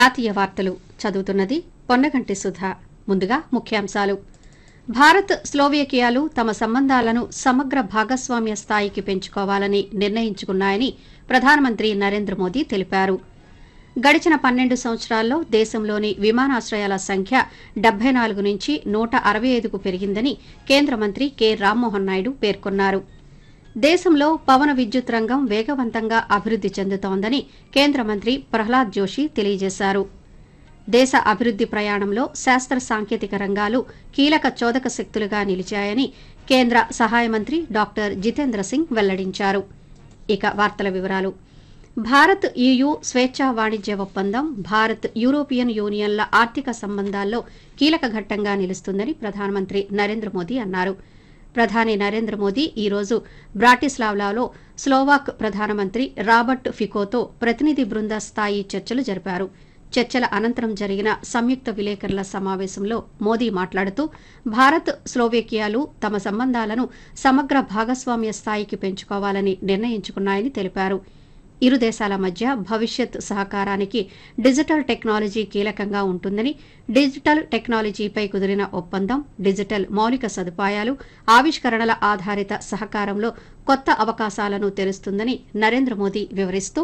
జాతీయ వార్తలు చదువుతున్నది పొన్నగంటి సుధ ముందుగా ముఖ్యాంశాలు భారత్ స్లోవేకియాలు తమ సంబంధాలను సమగ్ర భాగస్వామ్య స్థాయికి పెంచుకోవాలని నిర్ణయించుకున్నాయని ప్రధానమంత్రి నరేంద్ర మోదీ తెలిపారు గడిచిన పన్నెండు సంవత్సరాల్లో దేశంలోని విమానాశ్రయాల సంఖ్య డెబ్బై నాలుగు నుంచి నూట అరవై ఐదుకు పెరిగిందని కేంద్ర మంత్రి కె రామ్మోహన్ నాయుడు పేర్కొన్నారు దేశంలో పవన విద్యుత్ రంగం వేగవంతంగా అభివృద్ది చెందుతోందని కేంద్ర మంత్రి ప్రహ్లాద్ జోషి తెలియజేశారు దేశ అభివృద్ది ప్రయాణంలో శాస్త్ర సాంకేతిక రంగాలు కీలక చోదక శక్తులుగా నిలిచాయని కేంద్ర సహాయ మంత్రి డాక్టర్ జితేంద్ర సింగ్ వెల్లడించారు ఇక వార్తల వివరాలు భారత్ ఈయూ స్వేచ్ఛా వాణిజ్య ఒప్పందం భారత్ యూరోపియన్ యూనియన్ల ఆర్థిక సంబంధాల్లో కీలక ఘట్టంగా నిలుస్తుందని ప్రధానమంత్రి నరేంద్ర మోదీ అన్నారు ప్రధాని నరేంద్ర మోదీ ఈ రోజు బ్రాటిస్లావ్లాలో స్లోవాక్ ప్రధానమంత్రి రాబర్ట్ ఫికోతో ప్రతినిధి బృంద స్థాయి చర్చలు జరిపారు చర్చల అనంతరం జరిగిన సంయుక్త విలేకరుల సమావేశంలో మోదీ మాట్లాడుతూ భారత్ స్లోవేకియాలు తమ సంబంధాలను సమగ్ర భాగస్వామ్య స్థాయికి పెంచుకోవాలని నిర్ణయించుకున్నాయని తెలిపారు ఇరు దేశాల మధ్య భవిష్యత్ సహకారానికి డిజిటల్ టెక్నాలజీ కీలకంగా ఉంటుందని డిజిటల్ టెక్నాలజీపై కుదిరిన ఒప్పందం డిజిటల్ మౌలిక సదుపాయాలు ఆవిష్కరణల ఆధారిత సహకారంలో కొత్త అవకాశాలను తెరుస్తుందని నరేంద్ర మోదీ వివరిస్తూ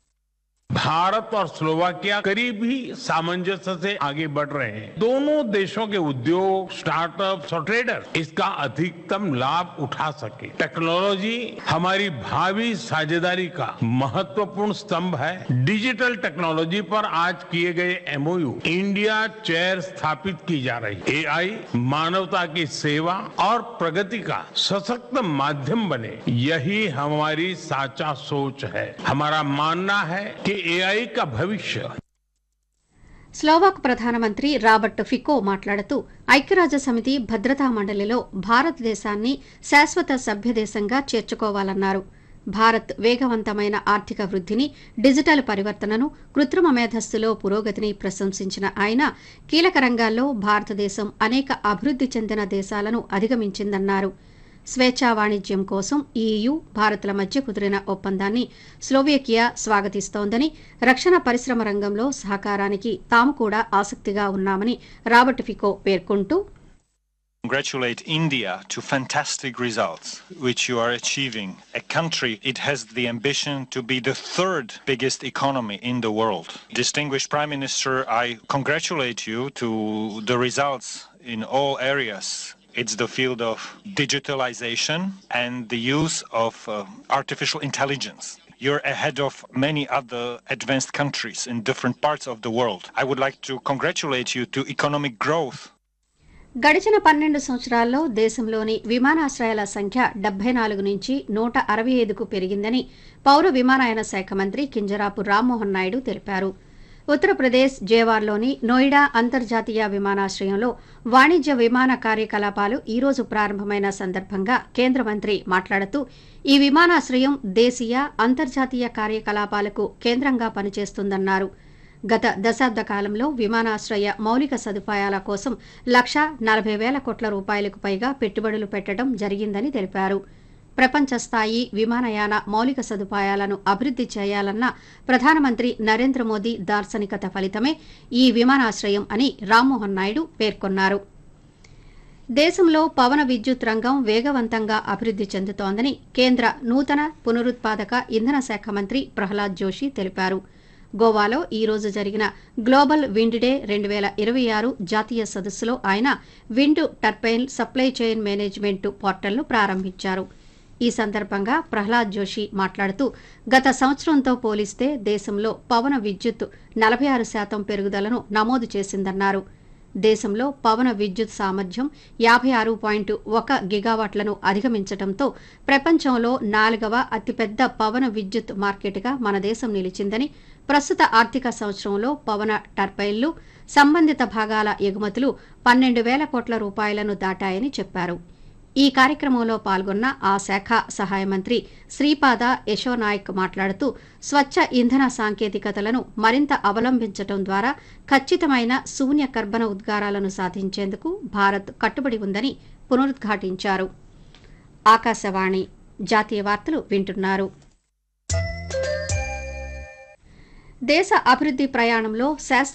भारत और स्लोवाकिया करीब ही सामंजस्य से आगे बढ़ रहे हैं दोनों देशों के उद्योग स्टार्टअप्स और ट्रेडर इसका अधिकतम लाभ उठा सके टेक्नोलॉजी हमारी भावी साझेदारी का महत्वपूर्ण स्तंभ है डिजिटल टेक्नोलॉजी पर आज किए गए एमओयू इंडिया चेयर स्थापित की जा रही है एआई मानवता की सेवा और प्रगति का सशक्त माध्यम बने यही हमारी साचा सोच है हमारा मानना है कि एआई का भविष्य స్లోవాక్ ప్రధానమంత్రి రాబర్ట్ ఫికో మాట్లాడుతూ ఐక్యరాజ్య సమితి భద్రతా మండలిలో భారతదేశాన్ని శాశ్వత సభ్యదేశంగా చేర్చుకోవాలన్నారు భారత్ వేగవంతమైన ఆర్థిక వృద్ధిని డిజిటల్ పరివర్తనను కృత్రిమ మేధస్సులో పురోగతిని ప్రశంసించిన ఆయన కీలక రంగాల్లో భారతదేశం అనేక అభివృద్ది చెందిన దేశాలను అధిగమించిందన్నారు స్వేచ్ఛా వాణిజ్యం కోసం ఈయూ భారత్ల మధ్య కుదిరిన ఒప్పందాన్ని స్లోవేకియా స్వాగతిస్తోందని రక్షణ పరిశ్రమ రంగంలో సహకారానికి తాము కూడా ఆసక్తిగా ఉన్నామని రాబర్ట్ ఫికో పేర్కొంటూ congratulate India to fantastic results which you are achieving. A country, it has the ambition to be the third biggest economy in the world. Distinguished Prime Minister, I congratulate you to the results in all areas. It's the field of digitalization and the use of uh, artificial intelligence. You're ahead of many other advanced countries in different parts of the world. I would like to congratulate you to economic growth గడిచిన పన్నెండు సంవత్సరాల్లో దేశంలోని విమానాశ్రయాల సంఖ్య డెబ్బై నాలుగు నుంచి నూట అరవై ఐదుకు పెరిగిందని పౌర విమానయాన శాఖ మంత్రి కింజరాపు రామ్మోహన్ నాయుడు తెలిపారు ఉత్తరప్రదేశ్ జేవార్లోని నోయిడా అంతర్జాతీయ విమానాశ్రయంలో వాణిజ్య విమాన కార్యకలాపాలు ఈ రోజు ప్రారంభమైన సందర్భంగా కేంద్ర మంత్రి మాట్లాడుతూ ఈ విమానాశ్రయం దేశీయ అంతర్జాతీయ కార్యకలాపాలకు కేంద్రంగా పనిచేస్తుందన్నారు గత దశాబ్ద కాలంలో విమానాశ్రయ మౌలిక సదుపాయాల కోసం లక్ష నలభై వేల కోట్ల రూపాయలకు పైగా పెట్టుబడులు పెట్టడం జరిగిందని తెలిపారు ప్రపంచ స్థాయి విమానయాన మౌలిక సదుపాయాలను అభివృద్ది చేయాలన్న ప్రధానమంత్రి నరేంద్ర మోదీ దార్శనికత ఫలితమే ఈ విమానాశ్రయం అని రామ్మోహన్ నాయుడు పేర్కొన్నారు దేశంలో పవన విద్యుత్ రంగం వేగవంతంగా అభివృద్ది చెందుతోందని కేంద్ర నూతన పునరుత్పాదక ఇంధన శాఖ మంత్రి ప్రహ్లాద్ జోషి తెలిపారు గోవాలో ఈ రోజు జరిగిన గ్లోబల్ విండ్ డే రెండు వేల ఇరవై ఆరు జాతీయ సదస్సులో ఆయన wind turbine supply chain management పోర్టల్ను ప్రారంభించారు ఈ సందర్భంగా ప్రహ్లాద్ జోషి మాట్లాడుతూ గత సంవత్సరంతో పోలిస్తే దేశంలో పవన విద్యుత్ నలభై ఆరు శాతం పెరుగుదలను నమోదు చేసిందన్నారు దేశంలో పవన విద్యుత్ సామర్థ్యం యాభై ఆరు పాయింట్ ఒక గిగావాట్లను అధిగమించడంతో ప్రపంచంలో నాలుగవ అతిపెద్ద పవన విద్యుత్ మార్కెట్గా మన దేశం నిలిచిందని ప్రస్తుత ఆర్థిక సంవత్సరంలో పవన టర్బైన్లు సంబంధిత భాగాల ఎగుమతులు పన్నెండు వేల కోట్ల రూపాయలను దాటాయని చెప్పారు ఈ కార్యక్రమంలో పాల్గొన్న ఆ శాఖ సహాయ మంత్రి శ్రీపాద యశోనాయక్ మాట్లాడుతూ స్వచ్ఛ ఇంధన సాంకేతికతలను మరింత అవలంబించడం ద్వారా ఖచ్చితమైన శూన్య కర్బన ఉద్గారాలను సాధించేందుకు భారత్ కట్టుబడి ఉందని పునరుద్ఘాటించారు ఆకాశవాణి జాతీయ వార్తలు వింటున్నారు దేశ అభివృద్ధి ప్రయాణంలో శాస్త్ర